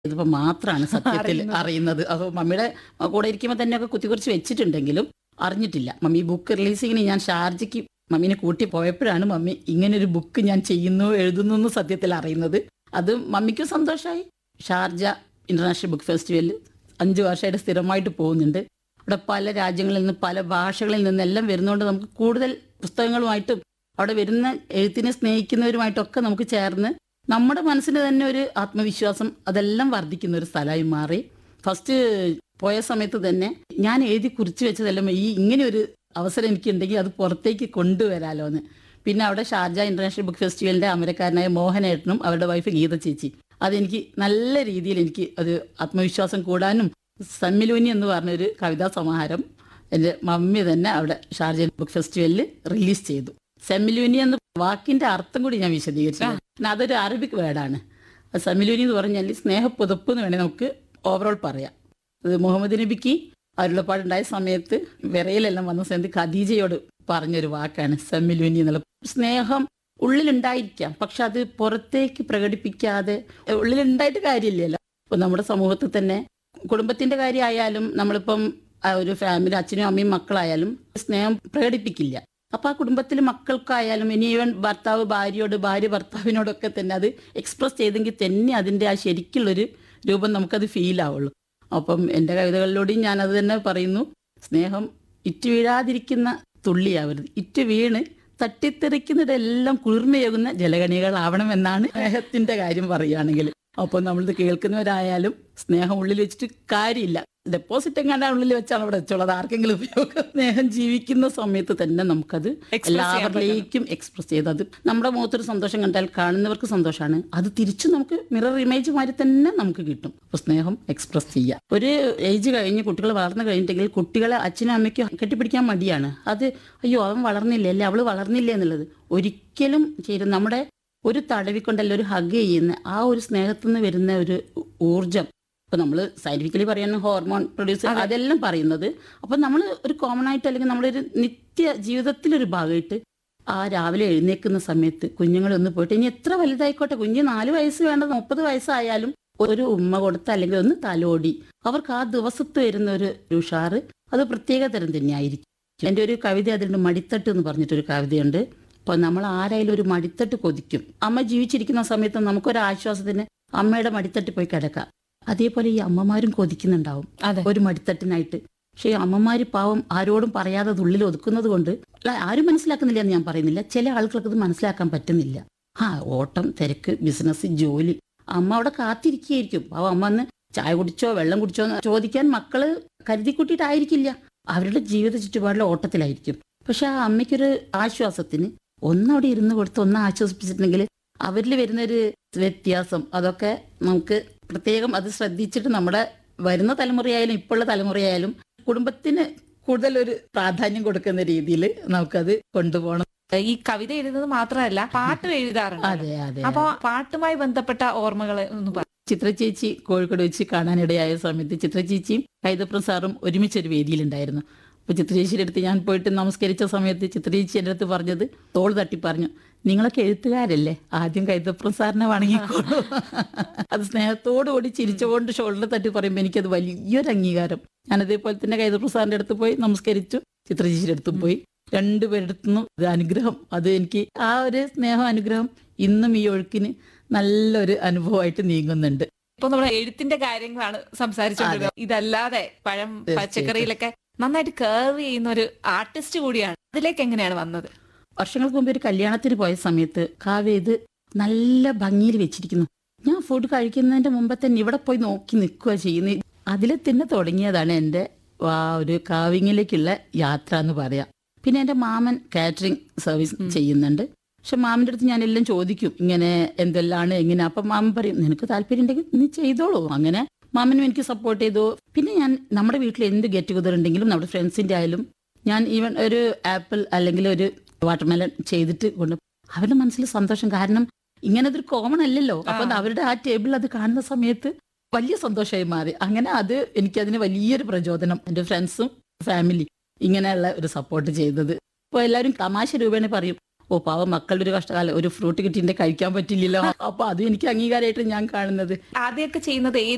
ഇതിപ്പോ മാത്രമാണ് സത്യത്തിൽ അറിയുന്നത് അപ്പോൾ മമ്മിയുടെ കൂടെ ഇരിക്കുമ്പോൾ തന്നെയൊക്കെ കുത്തിക്കുറിച്ച് വെച്ചിട്ടുണ്ടെങ്കിലും അറിഞ്ഞിട്ടില്ല മമ്മി ബുക്ക് റിലീസിങ്ങിന് ഞാൻ ഷാർജയ്ക്ക് മമ്മീനെ കൂട്ടി പോയപ്പോഴാണ് മമ്മി ഇങ്ങനെ ഒരു ബുക്ക് ഞാൻ ചെയ്യുന്നു എഴുതുന്നു എന്ന് സത്യത്തിൽ അറിയുന്നത് അത് മമ്മിക്കും സന്തോഷമായി ഷാർജ ഇന്റർനാഷണൽ ബുക്ക് ഫെസ്റ്റിവലിൽ അഞ്ച് വർഷമായിട്ട് സ്ഥിരമായിട്ട് പോകുന്നുണ്ട് അവിടെ പല രാജ്യങ്ങളിൽ നിന്ന് പല ഭാഷകളിൽ നിന്നെല്ലാം വരുന്നതുകൊണ്ട് നമുക്ക് കൂടുതൽ പുസ്തകങ്ങളുമായിട്ടും അവിടെ വരുന്ന എഴുത്തിനെ സ്നേഹിക്കുന്നവരുമായിട്ടൊക്കെ നമുക്ക് ചേർന്ന് നമ്മുടെ മനസ്സിന് തന്നെ ഒരു ആത്മവിശ്വാസം അതെല്ലാം വർദ്ധിക്കുന്ന ഒരു സ്ഥലമായി മാറി ഫസ്റ്റ് പോയ സമയത്ത് തന്നെ ഞാൻ എഴുതി കുറിച്ച് വെച്ചതെല്ലാം ഈ ഇങ്ങനെ ഒരു അവസരം എനിക്കുണ്ടെങ്കിൽ അത് പുറത്തേക്ക് കൊണ്ടുവരാലോ എന്ന് പിന്നെ അവിടെ ഷാർജ ഇന്റർനാഷണൽ ബുക്ക് ഫെസ്റ്റിവലിന്റെ അമരക്കാരനായ മോഹനേട്ടനും അവരുടെ വൈഫ് ഗീത ചേച്ചി അതെനിക്ക് നല്ല രീതിയിൽ എനിക്ക് അത് ആത്മവിശ്വാസം കൂടാനും സമ്മിലൂനി എന്ന് പറഞ്ഞൊരു കവിതാ സമാഹാരം എൻ്റെ മമ്മി തന്നെ അവിടെ ഷാർജ ബുക്ക് ഫെസ്റ്റിവലിൽ റിലീസ് ചെയ്തു സെമിലൂനി എന്ന വാക്കിന്റെ അർത്ഥം കൂടി ഞാൻ വിശദീകരിച്ചു കാരണം അതൊരു അറബിക് വേർഡാണ് സെമിലൂനി എന്ന് പറഞ്ഞാൽ സ്നേഹപ്പുതപ്പ് എന്ന് വേണേൽ നമുക്ക് ഓവറോൾ പറയാം അത് മുഹമ്മദ് നബിക്ക് അരുളപ്പാടുണ്ടായ സമയത്ത് വിറയിലെല്ലാം വന്ന സമയത്ത് ഖദീജയോട് പറഞ്ഞൊരു വാക്കാണ് സെമിലൂനി എന്നുള്ള സ്നേഹം ഉള്ളിലുണ്ടായിരിക്കാം പക്ഷെ അത് പുറത്തേക്ക് പ്രകടിപ്പിക്കാതെ ഉള്ളിലുണ്ടായിട്ട് കാര്യമില്ലല്ലോ ഇപ്പൊ നമ്മുടെ സമൂഹത്തിൽ തന്നെ കുടുംബത്തിന്റെ കാര്യമായാലും നമ്മളിപ്പം ആ ഒരു ഫാമിലി അച്ഛനും അമ്മയും മക്കളായാലും സ്നേഹം പ്രകടിപ്പിക്കില്ല അപ്പൊ ആ കുടുംബത്തിൽ മക്കൾക്കായാലും ഇനി ഈവൻ ഭർത്താവ് ഭാര്യയോട് ഭാര്യ ഭർത്താവിനോടൊക്കെ തന്നെ അത് എക്സ്പ്രസ് ചെയ്തെങ്കിൽ തന്നെ അതിന്റെ ആ ശരിക്കുള്ളൊരു രൂപം നമുക്കത് ഫീൽ ആവുള്ളൂ അപ്പം എൻ്റെ കവിതകളിലൂടെയും ഞാൻ അത് തന്നെ പറയുന്നു സ്നേഹം ഇറ്റ് വീഴാതിരിക്കുന്ന തുള്ളിയാവരുത് ഇറ്റ് വീണ് തട്ടിത്തെറിക്കുന്നിടെല്ലാം കുളിർമയേകുന്ന ജലഗണികളാവണമെന്നാണ് സ്നേഹത്തിന്റെ കാര്യം പറയുകയാണെങ്കിൽ അപ്പോൾ നമ്മളിത് കേൾക്കുന്നവരായാലും സ്നേഹം ഉള്ളിൽ വെച്ചിട്ട് കാര്യമില്ല ഡെപ്പോസിറ്റ് എങ്ങാണ്ട് ഉള്ളിൽ വെച്ചാണ് അവിടെ വെച്ചുള്ളത് ആർക്കെങ്കിലും ഉപയോഗം സ്നേഹം ജീവിക്കുന്ന സമയത്ത് തന്നെ നമുക്കത് എല്ലാവരിലേക്കും എക്സ്പ്രസ് ചെയ്ത് അത് നമ്മുടെ മുഖത്തൊരു സന്തോഷം കണ്ടാൽ കാണുന്നവർക്ക് സന്തോഷമാണ് അത് തിരിച്ചു നമുക്ക് മിറർ ഇമേജ് മാതിരി തന്നെ നമുക്ക് കിട്ടും അപ്പൊ സ്നേഹം എക്സ്പ്രസ് ചെയ്യാം ഒരു ഏജ് കഴിഞ്ഞ് കുട്ടികൾ വളർന്നു കഴിഞ്ഞിട്ടെങ്കിൽ കുട്ടികളെ അച്ഛനും അമ്മയ്ക്കും കെട്ടിപ്പിടിക്കാൻ മടിയാണ് അത് അയ്യോ അവൻ വളർന്നില്ലേ അല്ലെ അവള് വളർന്നില്ലേ എന്നുള്ളത് ഒരിക്കലും ചെയ്യും നമ്മുടെ ഒരു തടവിക്കൊണ്ടല്ല ഒരു ഹഗ് ചെയ്യുന്ന ആ ഒരു സ്നേഹത്തിൽ നിന്ന് വരുന്ന ഒരു ഊർജം ഇപ്പൊ നമ്മൾ സയന്റിഫിക്കലി പറയാൻ ഹോർമോൺ പ്രൊഡ്യൂസ് അതെല്ലാം പറയുന്നത് അപ്പൊ നമ്മൾ ഒരു കോമൺ ആയിട്ട് അല്ലെങ്കിൽ നമ്മളൊരു നിത്യ ജീവിതത്തിലൊരു ഭാഗമായിട്ട് ആ രാവിലെ എഴുന്നേക്കുന്ന സമയത്ത് കുഞ്ഞുങ്ങളൊന്ന് പോയിട്ട് ഇനി എത്ര വലുതായിക്കോട്ടെ കുഞ്ഞ് നാല് വയസ്സ് വേണ്ടത് മുപ്പത് വയസ്സായാലും ഒരു ഉമ്മ കൊടുത്ത അല്ലെങ്കിൽ ഒന്ന് തലോടി അവർക്ക് ആ ദിവസത്ത് വരുന്ന ഒരു ഉഷാറ് അത് പ്രത്യേക തരം തന്നെയായിരിക്കും എൻ്റെ ഒരു കവിത അതിലുണ്ട് മടിത്തട്ട് എന്ന് പറഞ്ഞിട്ടൊരു കവിതയുണ്ട് അപ്പോൾ നമ്മൾ ആരായാലും ഒരു മടിത്തട്ട് കൊതിക്കും അമ്മ ജീവിച്ചിരിക്കുന്ന സമയത്ത് നമുക്കൊരു ആശ്വാസത്തിന് അമ്മയുടെ മടിത്തട്ട് പോയി കിടക്കാം അതേപോലെ ഈ അമ്മമാരും കൊതിക്കുന്നുണ്ടാവും അതെ ഒരു മടിത്തട്ടിനായിട്ട് പക്ഷേ ഈ അമ്മമാര് പാവം ആരോടും പറയാതെ അത് ഉള്ളിൽ ഒതുക്കുന്നത് കൊണ്ട് അല്ല, ആരും മനസ്സിലാക്കുന്നില്ല എന്ന് ഞാൻ പറയുന്നില്ല ചില ആളുകൾക്ക് അത് മനസ്സിലാക്കാൻ പറ്റുന്നില്ല ആ ഓട്ടം തിരക്ക് ബിസിനസ് ജോലി അമ്മ അവിടെ കാത്തിരിക്കുകയായിരിക്കും പാവം അമ്മ അന്ന് ചായ കുടിച്ചോ വെള്ളം കുടിച്ചോ എന്ന് ചോദിക്കാൻ മക്കള് കരുതി കൂട്ടിയിട്ടായിരിക്കില്ല അവരുടെ ജീവിത ചുറ്റുപാടിലെ ഓട്ടത്തിലായിരിക്കും പക്ഷെ ആ അമ്മയ്ക്കൊരു ആശ്വാസത്തിന് ഒന്നവിടെ ഇരുന്ന് കൊടുത്ത് ഒന്ന് ആശ്വസിപ്പിച്ചിട്ടുണ്ടെങ്കിൽ അവരിൽ വരുന്നൊരു വ്യത്യാസം അതൊക്കെ നമുക്ക് പ്രത്യേകം അത് ശ്രദ്ധിച്ചിട്ട് നമ്മുടെ വരുന്ന തലമുറയായാലും ഇപ്പോഴുള്ള തലമുറയായാലും കുടുംബത്തിന് കൂടുതൽ ഒരു പ്രാധാന്യം കൊടുക്കുന്ന രീതിയിൽ നമുക്കത് കൊണ്ടുപോകണം ഈ കവിത എഴുതുന്നത് മാത്രമല്ല പാട്ടും എഴുതാറുണ്ട് അതെ അതെ അപ്പൊ പാട്ടുമായി ബന്ധപ്പെട്ട ഓർമ്മകൾ ഒന്ന് പറ ചിത്ര ചേച്ചി കോഴിക്കോട് വെച്ച് കാണാനിടയായ സമയത്ത് ചിത്ര ചേച്ചിയും കൈതപ്രം സാറും ഒരുമിച്ചൊരു വേദിയിലുണ്ടായിരുന്നു അപ്പൊ ചിത്ര ചേച്ചിയുടെ അടുത്ത് ഞാൻ പോയിട്ട് നമസ്കരിച്ച സമയത്ത് ചിത്ര ചേച്ചി എൻ്റെ അടുത്ത് പറഞ്ഞത് തോൾ തട്ടി പറഞ്ഞു നിങ്ങളൊക്കെ എഴുത്തുകാരല്ലേ ആദ്യം കൈതപ്രം സാറിനെ വണങ്ങിക്കോളൂ അത് സ്നേഹത്തോടുകൂടി ചിരിച്ചുകൊണ്ട് ഷോൾഡർ തട്ടി പറയുമ്പോൾ എനിക്കത് വലിയൊരു അംഗീകാരം ഞാൻ അതേപോലെ തന്നെ കൈതപ്രം സാറിന്റെ അടുത്ത് പോയി നമസ്കരിച്ചു ചിത്ര ചേച്ചിയുടെ അടുത്തും പോയി രണ്ടുപേരുടെ അടുത്തുനിന്നും ഒരു അനുഗ്രഹം അത് എനിക്ക് ആ ഒരു സ്നേഹം അനുഗ്രഹം ഇന്നും ഈ ഒഴുക്കിന് നല്ലൊരു അനുഭവമായിട്ട് നീങ്ങുന്നുണ്ട് ഇപ്പൊ നമ്മൾ എഴുത്തിന്റെ കാര്യങ്ങളാണ് സംസാരിച്ചുകൊണ്ടിരുന്നത് ഇതല്ലാതെ പഴം പച്ചക്കറിയിലൊക്കെ നന്നായിട്ട് കർവ് ചെയ്യുന്ന ഒരു ആർട്ടിസ്റ്റ് കൂടിയാണ് അതിലേക്ക് എങ്ങനെയാണ് വന്നത് വർഷങ്ങൾക്ക് മുമ്പ് ഒരു കല്യാണത്തിന് പോയ സമയത്ത് കാവ്യ ഇത് നല്ല ഭംഗിയിൽ വെച്ചിരിക്കുന്നു ഞാൻ ഫുഡ് കഴിക്കുന്നതിന്റെ മുമ്പ് തന്നെ ഇവിടെ പോയി നോക്കി നിൽക്കുക ചെയ്യുന്നത് അതിൽ തന്നെ തുടങ്ങിയതാണ് എൻ്റെ ആ ഒരു കാവിങ്ങിലേക്കുള്ള യാത്ര എന്ന് പറയാം പിന്നെ എൻ്റെ മാമൻ കാറ്ററിംഗ് സർവീസ് ചെയ്യുന്നുണ്ട് പക്ഷെ മാമൻ്റെ അടുത്ത് ഞാൻ എല്ലാം ചോദിക്കും ഇങ്ങനെ എന്തെല്ലാണ് എങ്ങനെ അപ്പം മാമൻ പറയും നിനക്ക് താല്പര്യം ഉണ്ടെങ്കിൽ നീ ചെയ്തോളൂ അങ്ങനെ മാമനും എനിക്ക് സപ്പോർട്ട് ചെയ്തു പിന്നെ ഞാൻ നമ്മുടെ വീട്ടിൽ എന്ത് ഗെറ്റ് ടുഗദർ ഉണ്ടെങ്കിലും നമ്മുടെ ഫ്രണ്ട്സിന്റെ ആയാലും ഞാൻ ഈവൻ ഒരു ആപ്പിൾ അല്ലെങ്കിൽ ഒരു വാട്ടർമെലൺ ചെയ്തിട്ട് കൊണ്ട് അവരുടെ മനസ്സിൽ സന്തോഷം കാരണം ഇങ്ങനെ അതൊരു കോമൺ അല്ലല്ലോ അപ്പൊ ആ. അവരുടെ ആ ടേബിൾ അത് കാണുന്ന സമയത്ത് വലിയ സന്തോഷമായി മാറി അങ്ങനെ അത് എനിക്കതിന് വലിയൊരു പ്രചോദനം എൻ്റെ ഫ്രണ്ട്സും ഫാമിലി ഇങ്ങനെയുള്ള ഒരു സപ്പോർട്ട് ചെയ്തത് അപ്പോൾ എല്ലാവരും തമാശ രൂപേണ പറയും ഓ പാവം മക്കളുടെ ഒരു കഷ്ടകാലം ഒരു ഫ്രൂട്ട് കിട്ടിയിട്ട് കഴിക്കാൻ പറ്റില്ലല്ലോ അപ്പൊ അതും എനിക്ക് അംഗീകാരമായിട്ട് ഞാൻ കാണുന്നത് ആദ്യമൊക്കെ ചെയ്യുന്നത് ഏത്